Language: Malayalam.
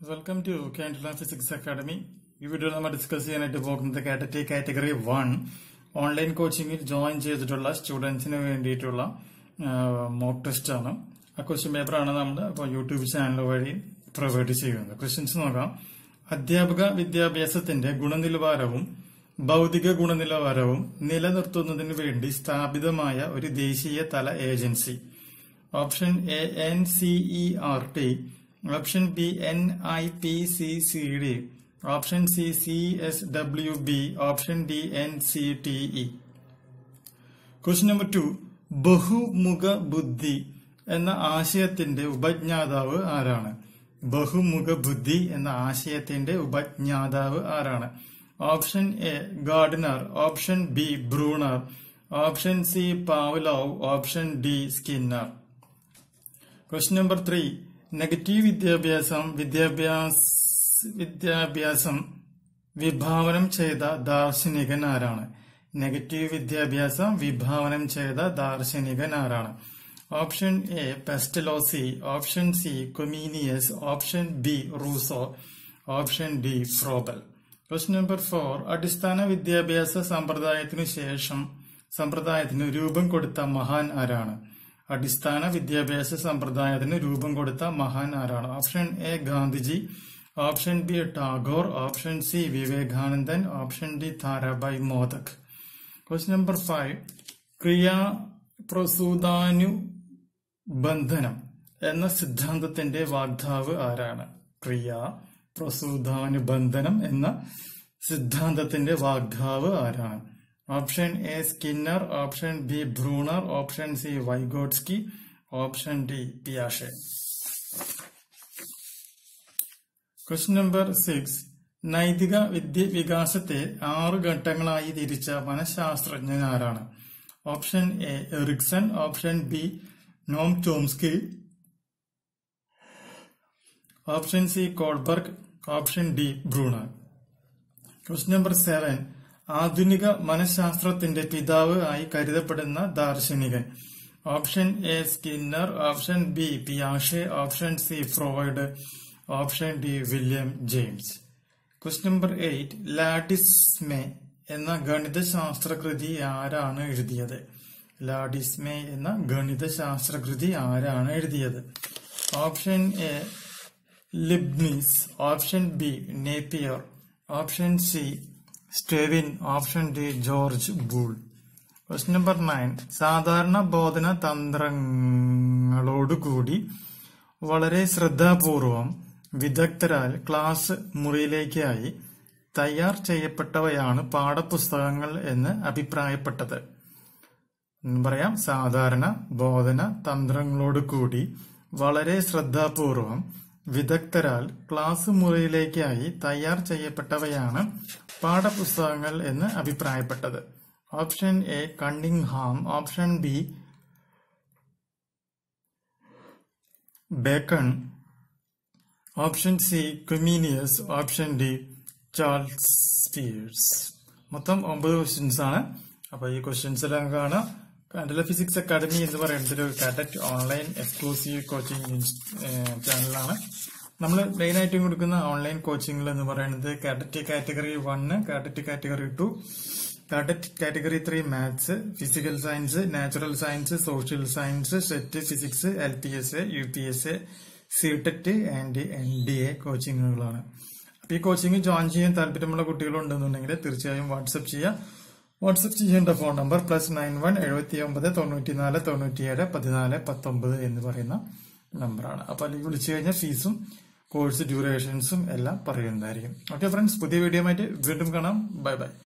welcome to Candela physics academy ഈ വീഡിയോയിൽ നമ്മൾ ഡിസ്കസ് ചെയ്യാനായിട്ട് പോകുന്നത് കാറ്റഗറി കാറ്റഗറി വൺ ഓൺലൈൻ കോച്ചിങ്ങിൽ ജോയിൻ ചെയ്തിട്ടുള്ള സ്റ്റുഡൻസിന് വേണ്ടിയിട്ടുള്ള മോക്ക് ടെസ്റ്റ് ആണ് ആ ക്വസ്റ്റ്യൻ പേപ്പർ ആണ് നമ്മൾ ഇപ്പോൾ യൂട്യൂബ് ചാനൽ വഴി പ്രൊവൈഡ് ചെയ്യുന്നത് ക്വസ്റ്റ്യൻസ് നോക്കാം അധ്യാപക വിദ്യാഭ്യാസത്തിന്റെ ഗുണനിലവാരവും ഭൗതിക ഗുണനിലവാരവും നിലനിർത്തുന്നതിന് വേണ്ടി സ്ഥാപിതമായ ഒരു ദേശീയ തല agency option A N C E R T option B N I P C C D option C C S W B option D N C T E question number two ബഹുമുഖ ബുദ്ധി എന്ന ആശയത്തിന്റെ ഉപജ്ഞാതാവ് ആരാണ് ബഹുമുഖ ബുദ്ധി എന്ന ആശയത്തിന്റെ ഉപജ്ഞാതാവ് ആരാണ് option A Gardner option B Bruner option C Pavlov option D Skinner question number three negative വിദ്യാഭ്യാസം വിദ്യാഭ്യാസ വിദ്യാഭ്യാസം വിഭാവനം ചെയ്ത ദാർശനികൻ ആരാണ് നെഗറ്റീവ് വിദ്യാഭ്യാസം വിഭാവനം ചെയ്ത ദാർശനികൻ ആരാണ് option A Pestalozzi option C Comenius option B Rousseau option D Froebel question number four അടിസ്ഥാന വിദ്യാഭ്യാസ സമ്പ്രദായത്തിനു ശേഷം സമ്പ്രദായത്തിന് രൂപം കൊടുത്ത മഹാൻ ആരാണ് അടിസ്ഥാന വിദ്യാഭ്യാസ സമ്പ്രദായത്തിന് രൂപം കൊടുത്ത മഹാൻ ആരാണ് option A Gandhiji option B Tagore option C Vivekanandan option D Tarabai Modak question number five ക്രിയാ പ്രസൂതാനുബന്ധനം എന്ന സിദ്ധാന്തത്തിന്റെ വാഗ്ദാവ് ആരാണ് ക്രിയ പ്രസൂതാനുബന്ധനം എന്ന സിദ്ധാന്തത്തിന്റെ വാഗ്ദാവ് ആരാണ് option A Skinner option B Bruner option C Vygotsky option D പിയാഷെ ക്വസ്റ്റ്യൻ നമ്പർ സിക്സ് നൈതിക വിദ്യ വികാസത്തെ ആറ് ഘട്ടങ്ങളായി തിരിച്ച മനഃശാസ്ത്രജ്ഞൻ ആരാണ് option A Erikson option B Noam Chomsky option C Kohlberg option D Bruner question number seven ആധുനിക മനഃശാസ്ത്രത്തിന്റെ പിതാവ് ആയി കരുതപ്പെടുന്ന ദാർശനികൻ option A Skinner option B പിയാഷെ option C Freud option D William James question number eight La Disme എന്ന ഗണിതശാസ്ത്രകൃതി ആരാണ് എഴുതിയത് ലാഡിസ്മെ എന്ന ഗണിതശാസ്ത്രകൃതി ആരാണ് എഴുതിയത് option A Leibniz option B Napier option C Stevin option D George Boole question number nine സാധാരണ ബോധന തന്ത്രങ്ങളോടുകൂടി വളരെ ശ്രദ്ധാപൂർവം വിദഗ്ധരാൽ ക്ലാസ് മുറിയിലേക്കായി തയ്യാർ ചെയ്യപ്പെട്ടവയാണ് പാഠപുസ്തകങ്ങൾ എന്ന് അഭിപ്രായപ്പെട്ടത് പറയാം സാധാരണ ബോധന തന്ത്രങ്ങളോടുകൂടി വളരെ ശ്രദ്ധാപൂർവം വിദഗ്ധരാൽ ക്ലാസ് മുറിയിലേക്കായി തയ്യാർ ചെയ്യപ്പെട്ടവയാണ് പാഠപുസ്തകങ്ങൾ എന്ന് അഭിപ്രായപ്പെട്ടത് option A Cunningham option B Bacon option C Comenius option D Charles Spiers മൊത്തം ഒമ്പത് ക്വസ്റ്റ്യൻസ് ആണ് അപ്പൊ ഈ ക്വസ്റ്റ്യൻസ് എല്ലാം കാണാം കാൻഡല ഫിസിക്സ് അക്കാദമി എന്ന് പറയുന്നത് ഒരു കാറ്ററ്റ് ഓൺലൈൻ എക്സ്ക്ലൂസീവ് കോച്ചിങ് ചാനലാണ് നമ്മൾ മെയിൻ ആയിട്ടും കൊടുക്കുന്ന ഓൺലൈൻ കോച്ചിങ്ങിൽ എന്ന് പറയുന്നത് KTET category one KTET category two KTET category three maths physical science natural science social science SET physics L P S A U P S A CTET and N D A കോച്ചിങ്ങുകളാണ് അപ്പൊ ഈ കോച്ചിങ് ജോയിൻ ചെയ്യാൻ താല്പര്യമുള്ള കുട്ടികളുണ്ടെന്നുണ്ടെങ്കിൽ തീർച്ചയായും വാട്സപ്പ് ചെയ്യുക വാട്സപ്പ് ചെയ്യേണ്ട phone number plus nine one എഴുപത്തി ഒമ്പത് തൊണ്ണൂറ്റിനാല് തൊണ്ണൂറ്റിയേഴ് പതിനാല് പത്തൊമ്പത് എന്ന് പറയുന്ന നമ്പറാണ് അപ്പൊ അല്ലെങ്കിൽ വിളിച്ചു കഴിഞ്ഞാൽ ഫീസും കോഴ്സ് ഡ്യൂറേഷൻസും എല്ലാം പറയുന്നതായിരിക്കും ഓക്കെ ഫ്രണ്ട്സ് പുതിയ വീഡിയോ ആയിട്ട് വീണ്ടും കാണാം ബൈ ബൈ